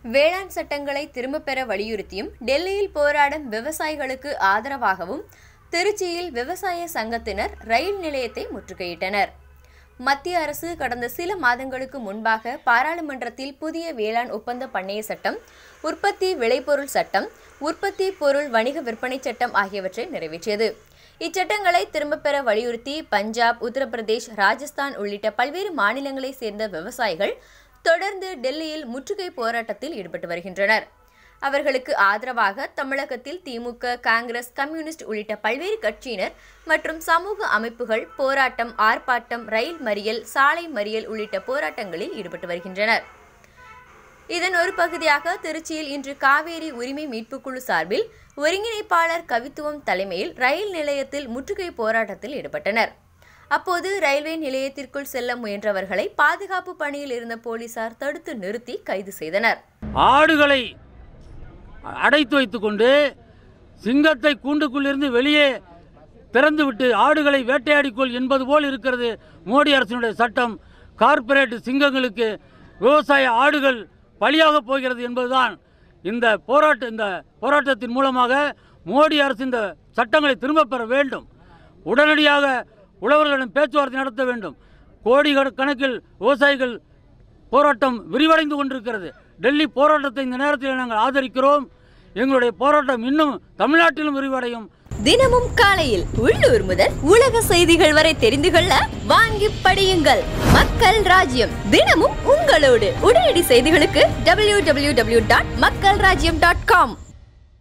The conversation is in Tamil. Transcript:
வேளாண் சட்டங்களை திரும்பப் பெற வலியுறுத்தியும் டெல்லியில் போராடும் விவசாயிகளுக்கு ஆதரவாகவும் திருச்சியில் விவசாய சங்கத்தினர் ரயில் நிலையத்தை முற்றுகையிட்டனர் மத்திய அரசு கடந்த சில மாதங்களுக்கு முன்பாக பாராளுமன்றத்தில் புதிய வேளாண் ஒப்பந்த பண்ணைய சட்டம் உற்பத்தி விளைபொருள் சட்டம் உற்பத்தி பொருள் வணிக விற்பனை சட்டம் ஆகியவற்றை நிறைவேற்றியது இச்சட்டங்களை திரும்பப் பெற வலியுறுத்தி பஞ்சாப் உத்தரப்பிரதேஷ் ராஜஸ்தான் உள்ளிட்ட பல்வேறு மாநிலங்களைச் சேர்ந்த விவசாயிகள் தொடர்ந்து டெல்லியில் முற்றுகை போராட்டத்தில் ஈடுபட்டு வருகின்றனர் அவர்களுக்கு ஆதரவாக தமிழகத்தில் திமுக காங்கிரஸ் கம்யூனிஸ்ட் உள்ளிட்ட பல்வேறு கட்சியினர் மற்றும் சமூக அமைப்புகள் போராட்டம் ஆர்ப்பாட்டம் ரயில் மறியல் சாலை மறியல் உள்ளிட்ட போராட்டங்களில் ஈடுபட்டு வருகின்றனர் இதன் ஒரு பகுதியாக திருச்சியில் இன்று காவேரி உரிமை மீட்புக்குழு சார்பில் ஒருங்கிணைப்பாளர் கவித்துவம் தலைமையில் ரயில் நிலையத்தில் முற்றுகை போராட்டத்தில் ஈடுபட்டனர் அப்போது ரயில்வே நிலையத்திற்குள் செல்ல முயன்றவர்களை பாதுகாப்பு பணியில் இருந்த போலீசார் தடுத்து நிறுத்தி கைது செய்தனர் ஆடுகளை அடைத்து வைத்துக்கொண்டு சிங்கத்தை கூண்டுக்குள்ளிருந்து வெளியே திறந்துவிட்டு ஆடுகளை வேட்டையாடிக்கொள் என்பது போல் இருக்கிறது மோடி அரசினுடைய சட்டம் கார்ப்பரேட் சிங்கங்களுக்கு விவசாய ஆடுகள் பலியாக போகிறது என்பதுதான் இந்த போராட்ட இந்த போராட்டத்தின் மூலமாக மோடி அரசு இந்த சட்டங்களை திரும்பப் பெற வேண்டும் உடனடியாக உழவர்களிடம் பேச்சுவார்த்தை நடத்த வேண்டும் கோடி கணக்கில் விவசாயிகள் போராட்டம் விரிவடைந்து கொண்டிருக்கிறது டெல்லி போராட்டத்தை இந்த நேரத்தில் நாங்கள் ஆதரிக்கிறோம் எங்களுடைய போராட்டம் இன்னும் தமிழ்நாட்டிலும் விரிவடையும் தினமும் காலையில் உள்ளூர் முதல் உலக செய்திகள் வரை தெரிந்து கொள்ள வாங்கி படியுங்கள் மக்கள் ராஜ்யம் தினமும் உங்களோடு உடனடி செய்திகளுக்கு டபிள்யூ டபிள்யூ டபிள்யூ டாட் மக்கள் ராஜ்யம் டாட் காம்